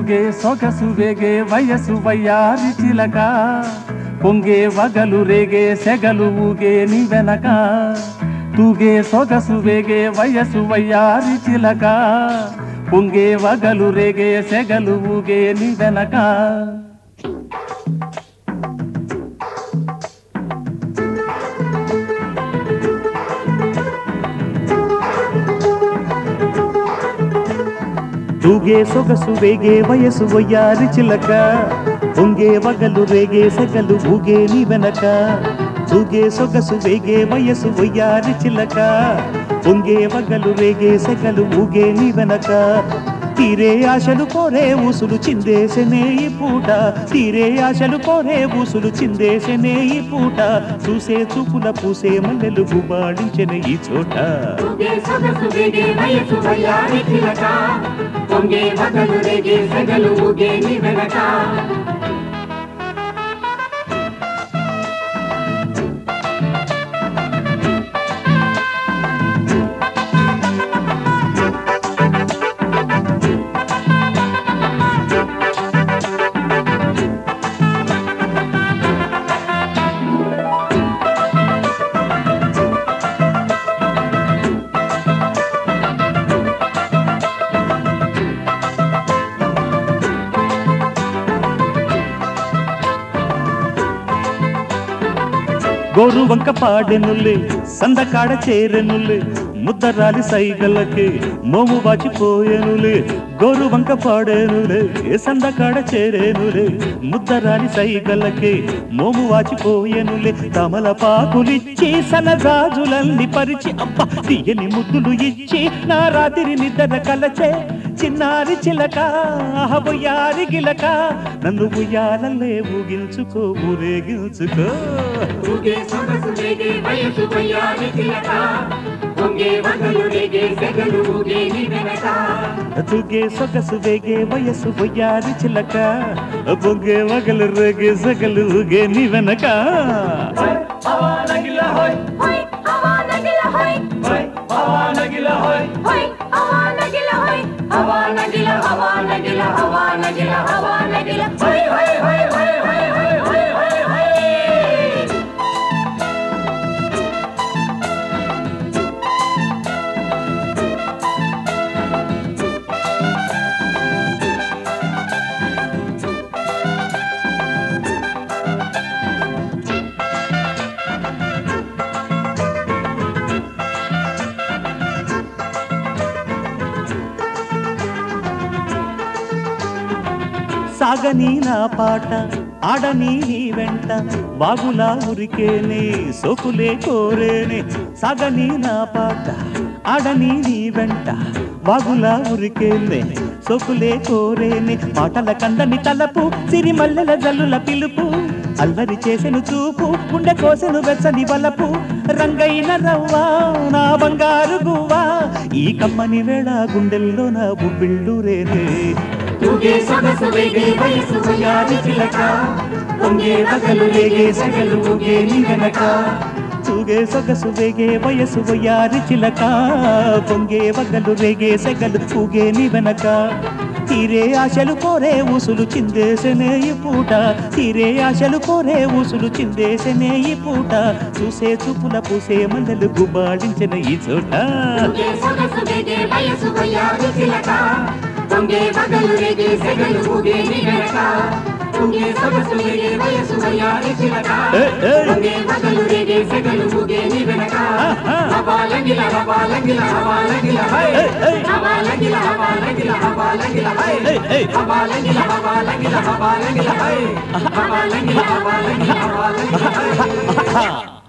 తూగే సొగసు వేగే వయసు వయ్యారి చిలక పొంగే వగలు రేగే సెగలు ఊగే నీ వెనక తూగే సొగసు వేగే వయసు వయ్యారి చిలక పొంగే వగలు రేగే సెగలు ఊగే నీ వెనక తూగే సొగసు వేగే వయసు వయ్యారి చిలక పొంగే వగలు రేగే సగలు ఊగే నీ వెనక తూగే సొగసు వేగే వయసు వయ్యారి చిలక పొంగే వగలు రేగే సగలు ఊగే నీ వెనక తీరే ఆశలు కోరే ఊసులు చిందేసెనే ఈ పూట తీరే ఆశలు కోరే ఊసులు చిందేసెనే ఈ పూట చూసే చూపుల పూసే మల్లెలు గుబాళించెన ఈ చోట తుగే సొగసు వేగే వయసు వయ్యారి చిలక పొంగే వగలు రేగే సెగలు ఊగే నీ వెనక గోరు వంక పాడెనులే సందకాడ చేరెనులే ముద్దరాలి సైగలకి మోము వాచిపోయెనులే గోరు వంక పాడేనులే సందకాడ చేరేనులే ముద్దరాలి సైగలకి మోము వాచిపోయెనులే తమల పాకులిచ్చి సనజాజులల్ని పరిచి అబ్బా తీయని ముద్దులు ఇచ్చి నా రాత్రి నిద్ర కలచే చిన్నారి చిలక అహబొయ్యారి గిలక నన్ను ఉయ్యాలల్లే ఊగించుకో ఊరేగించుకో తుగే సొగసు వేగే వయసు వయ్యారి చిలక పొంగే వగలు రేగే సెగలు ఊగే నీ వెనక తుగే సొగసు వేగే వయసు బొయ్యారి చిలక బొంగే వగలు రేగే సగలు ఊగే నీ వెనక హోయ్ హవా నగిల హోయ్ హోయ్ హవా నగిల హోయ్ హవా నగిల హవా నగిల హవా నగిల హవా నగిల హోయ్ హోయ్ హోయ్ హోయ్ హోయ్ హోయ్ హోయ్ హోయ్ హోయ్ సాగని నా పాట ఆడని నీ వెంట బాగులా ఉరికేనే సోకులే కోరేనే సాగని నా పాట ఆడని నీ వెంట బాగులా ఉరికేనే సోకులే కోరేనే మాటల కందని తలపు సిరిమల్లెల జల్లుల పిలుపు అల్లరి చేసెను చూపు గుండె కోసెను వెచ్చని వలపు రంగైన రవ్వా నా బంగారు గువ్వా ఈ కమ్మని వేళ గుండెల్లో నా బుబ్బిళ్ళు రేనే తుగే సొగసు వేగే వయసు వయ్యారి చిలక పొంగే వగలు రేగే సెగలు ఊగే నీ వెనక తూగే సొగసు వేగే వయసు వయ్యారి చిలక పొంగే వగలు రేగే సెగలు పూగే నీ వెనక తీరే ఆశలు కోరే ఊసులు చిందేసెనే ఈ పూట తీరే ఆశలు కోరే ఊసులు చిందేసెనే ఈ పూట చూసే చూపుల పూసే మందలు గుబాడించిన ఈ చోట తుగే సొగసు వేగే వయసు వయ్యారి చిలక పొంగే వగలు రేగే సెగలు ఊగే నీ వెనక తుగే సొగసు వేగే వయసు వయ్యారి చిలక ఏయ్, ఏయ్. పొంగే వగలు రేగే సెగలు ఊగే నీ వెనక ఆహా. హవాలగిల హవాలగిల హవాలగిల హై ఏయ్, ఏయ్. హవాలగిల హవాలగిల హవాలగిల హై ఏయ్, ఏయ్. హవాలగిల హవాలగిల హవాలగిల హై హవాలగిల హవాలగిల హవాలగిల హై ఆహా.